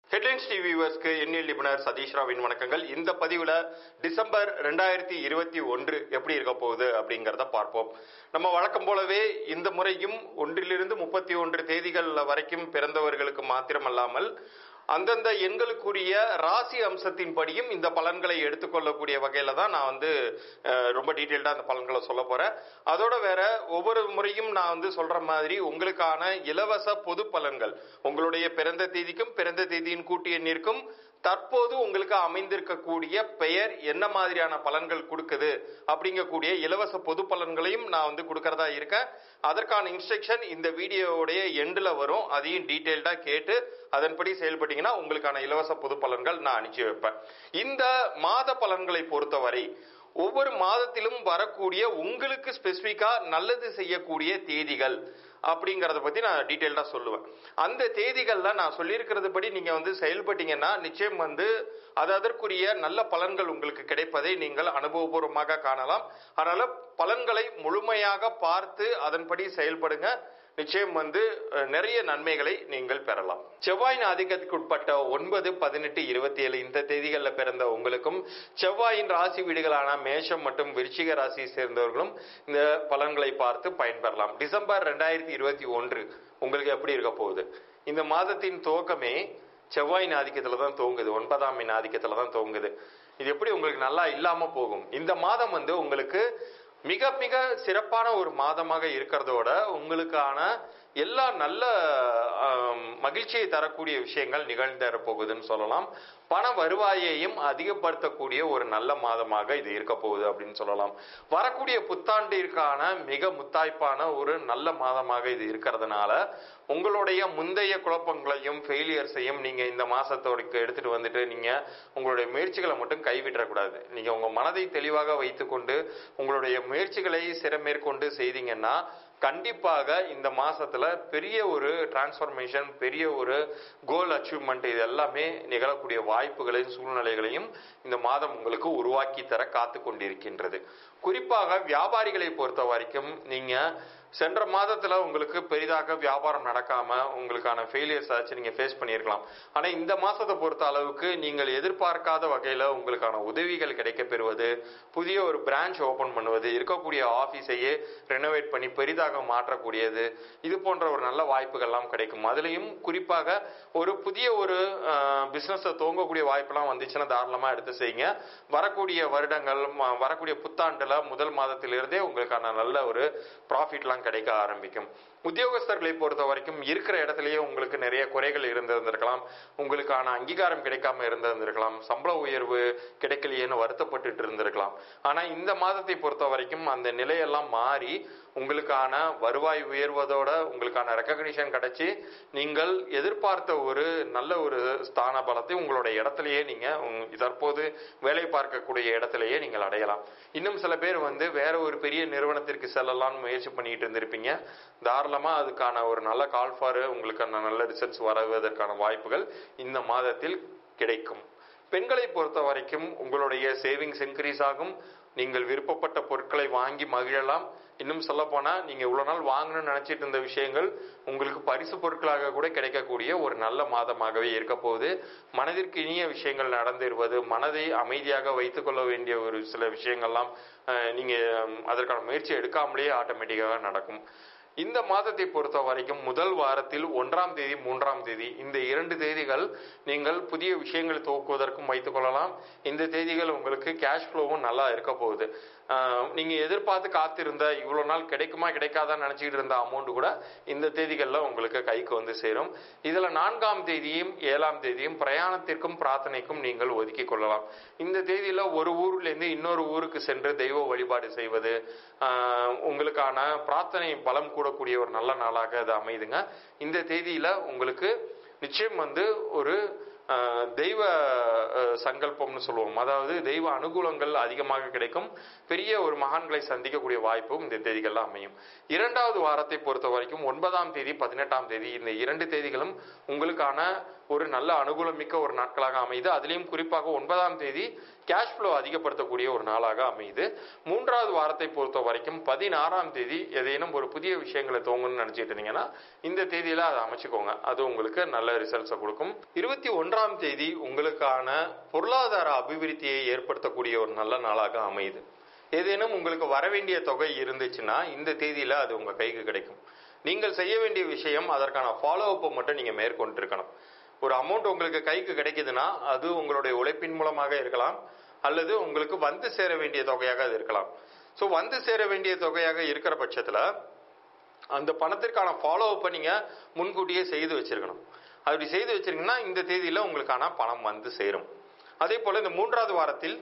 headlines TV வியூவர்ஸ்க்கு எண்ணியல் நிபுணர் சதீஷ் ராவின் வணக்கங்கள் இந்த பதிவுல டிசம்பர் ரெண்டாயிரத்தி இருபத்தி ஒன்று எப்படி இருக்க போகுது அப்படிங்கறத பார்ப்போம் நம்ம வழக்கம் போலவே இந்த முறையும் ஒன்றிலிருந்து முப்பத்தி ஒன்று தேதிகள் வரைக்கும் பிறந்தவர்களுக்கு மாத்திரமல்லாமல் அந்தந்த எண்களுக்குரிய ராசி அம்சத்தின்படியும் இந்த பலன்களை எடுத்துக்கொள்ளக்கூடிய வகையில தான் நான் வந்து அஹ், ரொம்ப டீட்டெயில்டா அந்த பலன்களை சொல்ல போறேன் அதோட வேற ஒவ்வொரு முறையும் நான் வந்து சொல்ற மாதிரி உங்களுக்கான இலவச பொது பலன்கள் உங்களுடைய பிறந்த தேதிக்கும் பிறந்த தேதியின் கூட்டு எண்ணிற்கும் தற்போது உங்களுக்கு அமைந்திருக்கக்கூடிய பெயர் என்ன மாதிரியான பலன்கள் கொடுக்குது அப்படிங்கக்கூடிய இலவச பொது பலன்களையும் நான் வந்து கொடுக்கறதா இருக்கேன் அதற்கான இன்ஸ்ட்ரக்ஷன் இந்த வீடியோவுடைய எண்டில் வரும் அதையும் டீட்டெயில்டா கேட்டு அதன்படி செயல்பட்டீங்கன்னா உங்களுக்கான இலவச பொது பலன்கள் நான் அனுப்பிச்சு வைப்பேன் இந்த மாத பலன்களை பொறுத்தவரை ஒவ்வொரு மாதத்திலும் வரக்கூடிய உங்களுக்கு ஸ்பெசிஃபிக்கா நல்லது செய்யக்கூடிய தேதிகள் அப்படிங்கறத பத்தி நான் டீட்டெயில்டா சொல்லுவேன் அந்த தேதிகள்ல நான் சொல்லியிருக்கிறது படி நீங்க வந்து செயல்பட்டீங்கன்னா நிச்சயம் வந்து அது அதற்குரிய நல்ல பலன்கள் உங்களுக்கு கிடைப்பதை நீங்கள் அனுபவபூர்வமாக காணலாம் அதனால பலன்களை முழுமையாக பார்த்து அதன்படி செயல்படுங்க நிச்சயம் வந்து அஹ், நிறைய நன்மைகளை நீங்கள் பெறலாம் செவ்வாயின் ஆதிக்கத்துக்கு உட்பட்ட ஒன்பது பதினெட்டு இருபத்தி ஏழு இந்த தேதிகளில் பிறந்த உங்களுக்கும் செவ்வாயின் ராசி வீடுகளான மேஷம் மற்றும் விருச்சிக ராசியை சேர்ந்தவர்களும் இந்த பலன்களை பார்த்து பயன்பெறலாம் டிசம்பர் ரெண்டாயிரத்தி இருபத்தி ஒன்று உங்களுக்கு எப்படி இருக்க போகுது இந்த மாதத்தின் துவக்கமே செவ்வாயின் ஆதிக்கத்துல தான் துவங்குது ஒன்பதாம் எண் ஆதிக்கத்துல தான் துவங்குது இது எப்படி உங்களுக்கு நல்லா இல்லாம போகும் இந்த மாதம் வந்து உங்களுக்கு மிக மிக சிறப்பான ஒரு மாதமாக இருக்கிறதோட உங்களுக்கான எல்லா நல்ல ஆம், மகிழ்ச்சியை தரக்கூடிய விஷயங்கள் நிகழ்ந்தேற போகுதுன்னு சொல்லலாம் பண வருவாயையும் அதிகப்படுத்தக்கூடிய ஒரு நல்ல மாதமாக இது இருக்க போகுது அப்படின்னு சொல்லலாம் வரக்கூடிய புத்தாண்டிற்கான மிக முத்தாய்ப்பான ஒரு நல்ல மாதமாக இது இருக்கிறதுனால உங்களுடைய முந்தைய குழப்பங்களையும் ஃபெயிலியர்ஸையும் நீங்க இந்த மாசத்தோடுக்கு எடுத்துட்டு வந்துட்டு நீங்க உங்களுடைய முயற்சிகளை மட்டும் கைவிட்டக்கூடாது நீங்க உங்க மனதை தெளிவாக வைத்துக்கொண்டு உங்களுடைய முயற்சிகளை சிறமேற்கொண்டு செய்தீங்கன்னா கண்டிப்பாக இந்த மாசத்துல பெரிய ஒரு டிரான்ஸ்ஃபர்மேஷன் பெரிய ஒரு கோல் அச்சீவ்மெண்ட் இது எல்லாமே நிகழக்கூடிய வாய்ப்புகளையும் சூழ்நிலைகளையும் இந்த மாதம் உங்களுக்கு உருவாக்கி தர காத்து கொண்டிருக்கின்றது குறிப்பாக வியாபாரிகளை பொறுத்த வரைக்கும் நீங்க சென்ற மாதத்துல உங்களுக்கு பெரிதாக வியாபாரம் நடக்காம உங்களுக்கான ஃபெயிலியர்ஸ் ஆச்சு நீங்க ஃபேஸ் பண்ணியிருக்கலாம் ஆனா இந்த மாசத்தை பொறுத்த அளவுக்கு நீங்கள் எதிர்பார்க்காத வகையில உங்களுக்கான உதவிகள் கிடைக்க பெறுவது புதிய ஒரு பிரான்ச் ஓபன் பண்ணுவது இருக்கக்கூடிய ஆபீஸையே ரெனோவேட் பண்ணி பெரிதாக மாற்றக்கூடியது இது போன்ற ஒரு நல்ல வாய்ப்புகள்லாம் கிடைக்கும் அதுலயும் குறிப்பாக ஒரு புதிய ஒரு பிசினஸை துவங்கக்கூடிய வாய்ப்பெல்லாம் வந்துச்சுன்னா தாராளமா எடுத்து செய்யுங்க வரக்கூடிய வருடங்கள் ம- வரக்கூடிய புத்தாண்டுல முதல் மாதத்திலிருந்தே உங்களுக்கான நல்ல ஒரு ப்ராஃபிட்லாம் கிடைக்க ஆரம்பிக்கும் உத்தியோகஸ்தர்களை பொறுத்த வரைக்கும் இருக்கிற இடத்துலயே உங்களுக்கு நிறைய குறைகள் இருந்திருந்திருக்கலாம் உங்களுக்கான அங்கீகாரம் கிடைக்காம இருந்திருந்திருக்கலாம் சம்பள உயர்வு கிடைக்கலையேன்னு வருத்தப்பட்டுட்டு இருந்திருக்கலாம் ஆனா இந்த மாதத்தை பொறுத்த வரைக்கும் அந்த நிலையெல்லாம் மாறி உங்களுக்கான வருவாய் உயர்வதோட உங்களுக்கான ரெக்கக்னிஷன் கிடைச்சி நீங்கள் எதிர்பார்த்த ஒரு நல்ல ஒரு ஸ்தான பலத்தை உங்களோட இடத்திலேயே நீங்க உங்க- தற்போது வேலை பார்க்கக்கூடிய இடத்திலேயே நீங்கள் அடையலாம் இன்னும் சில பேர் வந்து வேற ஒரு பெரிய நிறுவனத்திற்கு செல்லலாம்னு முயற்சி பண்ணிட்டு இருந்திருப்பீங்க தாராளமா அதுக்கான ஒரு நல்ல கால் ஃபார் உங்களுக்கான நல்ல ரிசல்ட்ஸ் வருவதற்கான வாய்ப்புகள் இந்த மாதத்தில் கிடைக்கும் பெண்களை பொறுத்த வரைக்கும் உங்களுடைய சேவிங்ஸ் இன்க்ரீஸ் ஆகும் நீங்கள் விருப்பப்பட்ட பொருட்களை வாங்கி மகிழலாம் இன்னும் சொல்ல போனா நீங்க இவ்வளவு நாள் வாங்கணும்னு நினைச்சிட்டு இருந்த விஷயங்கள் உங்களுக்கு பரிசு பொருட்களாக கூட கிடைக்கக்கூடிய ஒரு நல்ல மாதமாகவே இருக்க போகுது மனதிற்கு இனிய விஷயங்கள் நடந்தேறுவது மனதை அமைதியாக வைத்துக் கொள்ள வேண்டிய ஒரு சில விஷயங்கள்லாம் அஹ், நீங்க உம், அதற்கான முயற்சி எடுக்காமலேயே ஆட்டோமேட்டிக்காக நடக்கும் இந்த மாதத்தை பொறுத்த வரைக்கும் முதல் வாரத்தில் ஒன்றாம் தேதி மூன்றாம் தேதி இந்த இரண்டு தேதிகள் நீங்கள் புதிய விஷயங்களை துவக்குவதற்கும் வைத்துக் கொள்ளலாம் இந்த தேதிகள் உங்களுக்கு கேஷ் ஃப்ளோவும் நல்லா இருக்க போகுது ஆஹ் நீங்க எதிர்பார்த்து காத்திருந்த இவ்வளவு நாள் கிடைக்குமா கிடைக்காதான்னு நினைச்சிட்டு இருந்த அமௌண்ட் கூட இந்த தேதிகள்ல உங்களுக்கு கைக்கு வந்து சேரும் இதுல நான்காம் தேதியும் ஏழாம் தேதியும் பிரயாணத்திற்கும் பிரார்த்தனைக்கும் நீங்கள் ஒதுக்கி கொள்ளலாம் இந்த தேதியில ஒரு ஊர்ல இருந்து இன்னொரு ஊருக்கு சென்று தெய்வ வழிபாடு செய்வது ஆஹ் உங்களுக்கான பிரார்த்தனை பலம் கூடக்கூடிய ஒரு நல்ல நாளாக அது அமைதுங்க இந்த தேதியில உங்களுக்கு நிச்சயம் வந்து ஒரு ஆஹ், தெய்வ ஆஹ், சங்கல்பம்னு சொல்லுவோம் அதாவது தெய்வ அனுகூலங்கள் அதிகமாக கிடைக்கும் பெரிய ஒரு மகான்களை சந்திக்கக்கூடிய வாய்ப்பும் இந்த தேதிகள்ல அமையும் இரண்டாவது வாரத்தை பொறுத்த வரைக்கும் ஒன்பதாம் தேதி பதினெட்டாம் தேதி இந்த இரண்டு தேதிகளும் உங்களுக்கான ஒரு நல்ல அனுகூலமிக்க ஒரு நாட்களாக அமையுது அதுலேயும் குறிப்பாக ஒன்பதாம் தேதி கேஷ் ஃப்ளோ அதிகப்படுத்தக்கூடிய ஒரு நாளாக அமையுது மூன்றாவது வாரத்தை பொறுத்த வரைக்கும் பதினாறாம் தேதி ஏதேனும் ஒரு புதிய விஷயங்களை துவங்கணும்னு நினைச்சிட்டு இருந்தீங்கன்னா இந்த தேதியில அதை அமைச்சுக்கோங்க அது உங்களுக்கு நல்ல ரிசல்ட்ஸை கொடுக்கும் இருபத்தி ஒன்றாம் தேதி உங்களுக்கான பொருளாதார அபிவிருத்தியை ஏற்படுத்தக்கூடிய ஒரு நல்ல நாளாக அமையுது ஏதேனும் உங்களுக்கு வர வேண்டிய தொகை இருந்துச்சுன்னா இந்த தேதியில அது உங்க கைக்கு கிடைக்கும் நீங்கள் செய்ய வேண்டிய விஷயம் அதற்கான ஃபாலோ அப்பை மட்டும் நீங்க மேற்கொண்டு இருக்கணும் ஒரு அமௌண்ட் உங்களுக்கு கைக்கு கிடைக்குதுன்னா அது உங்களுடைய உழைப்பின் மூலமாக இருக்கலாம் அல்லது உங்களுக்கு வந்து சேர வேண்டிய தொகையாக அது இருக்கலாம் ஸோ வந்து சேர வேண்டிய தொகையாக இருக்கிற பட்சத்தில் அந்த பணத்திற்கான ஃபாலோ அப்பை நீங்க முன்கூட்டியே செய்து வச்சிருக்கணும் அப்படி செய்து வச்சிருக்கீங்கன்னா இந்த தேதியில உங்களுக்கான பணம் வந்து சேரும் அதே போல இந்த மூன்றாவது வாரத்தில்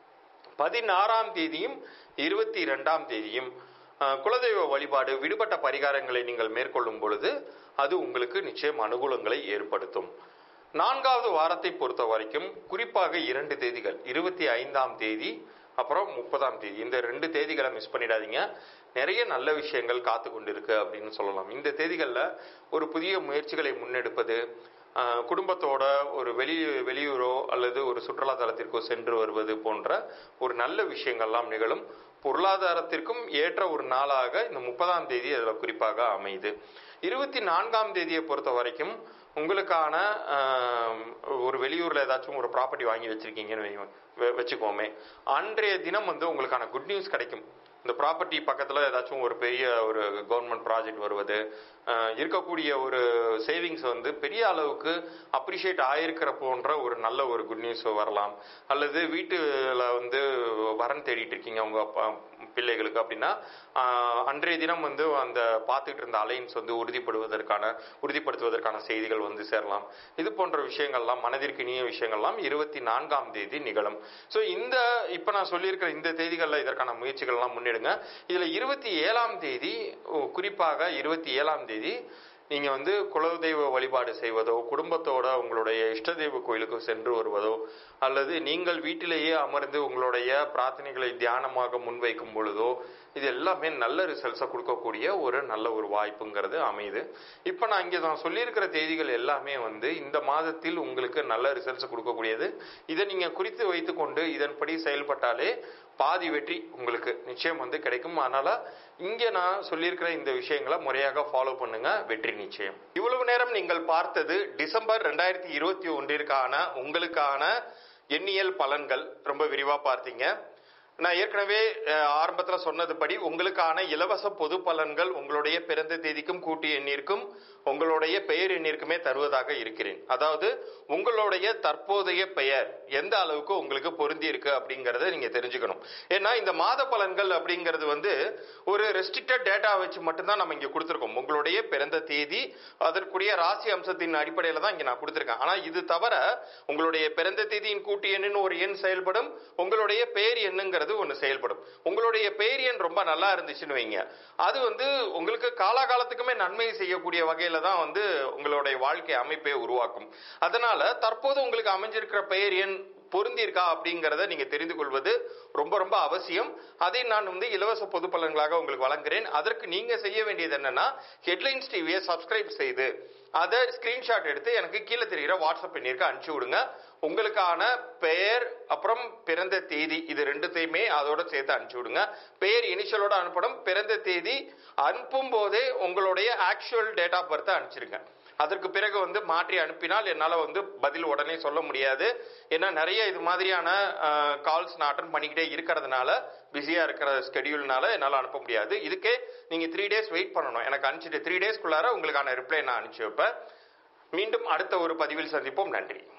பதினாறாம் தேதியும் இருபத்தி இரண்டாம் தேதியும் அஹ், குலதெய்வ வழிபாடு விடுபட்ட பரிகாரங்களை நீங்கள் மேற்கொள்ளும் பொழுது அது உங்களுக்கு நிச்சயம் அனுகூலங்களை ஏற்படுத்தும் நான்காவது வாரத்தை பொறுத்த வரைக்கும் குறிப்பாக இரண்டு தேதிகள் இருபத்தி ஐந்தாம் தேதி அப்புறம் முப்பதாம் தேதி இந்த ரெண்டு தேதிகளை மிஸ் பண்ணிடாதீங்க நிறைய நல்ல விஷயங்கள் காத்து கொண்டிருக்கு அப்படின்னு சொல்லலாம் இந்த தேதிகளில் ஒரு புதிய முயற்சிகளை முன்னெடுப்பது ஆஹ், குடும்பத்தோட ஒரு வெளி வெளியூரோ அல்லது ஒரு சுற்றுலா தலத்திற்கோ சென்று வருவது போன்ற ஒரு நல்ல விஷயங்கள்லாம் நிகழும் பொருளாதாரத்திற்கும் ஏற்ற ஒரு நாளாக இந்த முப்பதாம் தேதி அதில் குறிப்பாக அமையுது இருபத்தி நான்காம் தேதியை பொறுத்த வரைக்கும் உங்களுக்கான ஆஹ், ஒரு வெளியூர்ல ஏதாச்சும் ஒரு ப்ராப்பர்ட்டி வாங்கி வச்சிருக்கீங்கன்னு வைங்க- வெ- வச்சுக்கோமே அன்றைய தினம் வந்து உங்களுக்கான குட் நியூஸ் கிடைக்கும் இந்த ப்ராப்பர்ட்டி பக்கத்தில் ஏதாச்சும் ஒரு பெரிய ஒரு கவர்மெண்ட் ப்ராஜெக்ட் வருவது ஆஹ், இருக்கக்கூடிய ஒரு சேவிங்ஸ் வந்து பெரிய அளவுக்கு அப்ரிஷியேட் ஆயிருக்கிற போன்ற ஒரு நல்ல ஒரு குட் நியூஸ் வரலாம் அல்லது வீட்டில் வந்து வரன் தேடிட்டு இருக்கீங்க உங்க அப்பா- பிள்ளைகளுக்கு அப்படின்னா ஆஹ், அன்றைய தினம் வந்து அந்த பார்த்துட்டு இருந்த அலைன்ஸ் வந்து உறுதிப்படுவதற்கான உறுதிப்படுத்துவதற்கான செய்திகள் வந்து சேரலாம் இது போன்ற விஷயங்கள்லாம் மனதிற்கு இனிய விஷயங்கள்லாம் இருபத்தி நான்காம் தேதி நிகழும் ஸோ இந்த இப்போ நான் சொல்லியிருக்கிற இந்த தேதிகளில் இதற்கான முயற்சிகள்லாம் முன்னெடுங்க இதில் இருபத்தி ஏழாம் தேதி ஓ, குறிப்பாக இருபத்தி ஏழாம் தேதி நீங்க வந்து குலதெய்வ வழிபாடு செய்வதோ குடும்பத்தோட உங்களுடைய இஷ்ட தெய்வ கோயிலுக்கு சென்று வருவதோ அல்லது நீங்கள் வீட்டிலேயே அமர்ந்து உங்களுடைய பிரார்த்தனைகளை தியானமாக முன்வைக்கும் பொழுதோ இது எல்லாமே நல்ல ரிசல்ட்ஸை கொடுக்கக்கூடிய ஒரு நல்ல ஒரு வாய்ப்புங்கிறது அமையுது இப்போ நான் இங்கே நான் சொல்லியிருக்கிற தேதிகள் எல்லாமே வந்து இந்த மாதத்தில் உங்களுக்கு நல்ல ரிசல்ட்ஸ் கொடுக்கக்கூடியது இதை நீங்க குறித்து வைத்துக்கொண்டு இதன்படி செயல்பட்டாலே பாதி வெற்றி உங்களுக்கு நிச்சயம் வந்து கிடைக்கும் அதனால இங்க நான் சொல்லியிருக்கிற இந்த விஷயங்களை முறையாக ஃபாலோ பண்ணுங்க வெற்றி நிச்சயம் இவ்வளவு நேரம் நீங்கள் பார்த்தது டிசம்பர் ரெண்டாயிரத்தி இருபத்தி ஒன்றிற்கான உங்களுக்கான எண்ணியல் பலன்கள் ரொம்ப விரிவா பார்த்தீங்க நான் ஏற்கனவே அஹ், ஆரம்பத்துல சொன்னதுபடி உங்களுக்கான இலவச பொது பலன்கள் உங்களுடைய பிறந்த தேதிக்கும் கூட்டு எண்ணிற்கும் உங்களுடைய பெயர் எண்ணிற்குமே தருவதாக இருக்கிறேன் அதாவது உங்களுடைய தற்போதைய பெயர் எந்த அளவுக்கு உங்களுக்கு பொருந்தி இருக்கு அப்படிங்கறத நீங்க தெரிஞ்சுக்கணும் ஏன்னா இந்த மாத பலன்கள் அப்படிங்கிறது வந்து ஒரு ரெஸ்ட்ரிக்டட் டேட்டா வச்சு மட்டும்தான் நம்ம இங்க கொடுத்துருக்கோம் உங்களுடைய பிறந்த தேதி அதற்குரிய ராசி அம்சத்தின் அடிப்படையில தான் இங்க நான் கொடுத்துருக்கேன் ஆனா இது தவிர உங்களுடைய பிறந்த தேதியின் கூட்டு எண்ணுன்னு ஒரு எண் செயல்படும் உங்களுடைய பெயர் எண்ணுங்கிறது ஒன்று செயல்படும் உங்களுடைய பெயர் எண் ரொம்ப நல்லா இருந்துச்சுன்னு வைங்க அது வந்து உங்களுக்கு காலாகாலத்துக்குமே நன்மை செய்யக்கூடிய வகையில தான் வந்து உங்களுடைய வாழ்க்கை அமைப்பை உருவாக்கும் அதனால தற்போது உங்களுக்கு அமைஞ்சிருக்கிற பெயர் எண் பொருந்திருக்கா அப்படிங்கிறத நீங்க தெரிந்து கொள்வது ரொம்ப ரொம்ப அவசியம் அதை நான் வந்து இலவச பொது பலன்களாக உங்களுக்கு வழங்குகிறேன் அதற்கு நீங்க செய்ய வேண்டியது என்னன்னா ஹெட்லைன்ஸ் டிவியை சப்ஸ்கிரைப் செய்து அதை ஸ்கிரீன்ஷாட் எடுத்து எனக்கு கீழே தெரிகிற வாட்ஸ்அப் எண்ணிற்கு அனுப்பிச்சு விடுங்க உங்களுக்கான பெயர் அப்புறம் பிறந்த தேதி இது ரெண்டுத்தையுமே அதோட சேர்த்து அனுப்பிச்சு விடுங்க பெயர் இனிஷியலோட அனுப்பணும் பிறந்த தேதி அனுப்பும் போதே உங்களுடைய ஆக்சுவல் டேட் ஆஃப் பர்த் அனுப்பிச்சிருங்க அதற்கு பிறகு வந்து மாற்றி அனுப்பினால் என்னால் வந்து பதில் உடனே சொல்ல முடியாது ஏன்னா நிறைய இது மாதிரியான கால்ஸ் நான் அட்டன் பண்ணிக்கிட்டே இருக்கிறதுனால பிஸியாக இருக்கிற ஸ்கெடியூல்னால என்னால் அனுப்ப முடியாது இதுக்கே நீங்கள் த்ரீ டேஸ் வெயிட் பண்ணணும் எனக்கு அனுப்பிச்சிட்டு த்ரீ டேஸ்க்குள்ளார உங்களுக்கான ரிப்ளை நான் அனுப்பிச்சு வைப்பேன் மீண்டும் அடுத்த ஒரு பதிவில் சந்திப்போம் நன்றி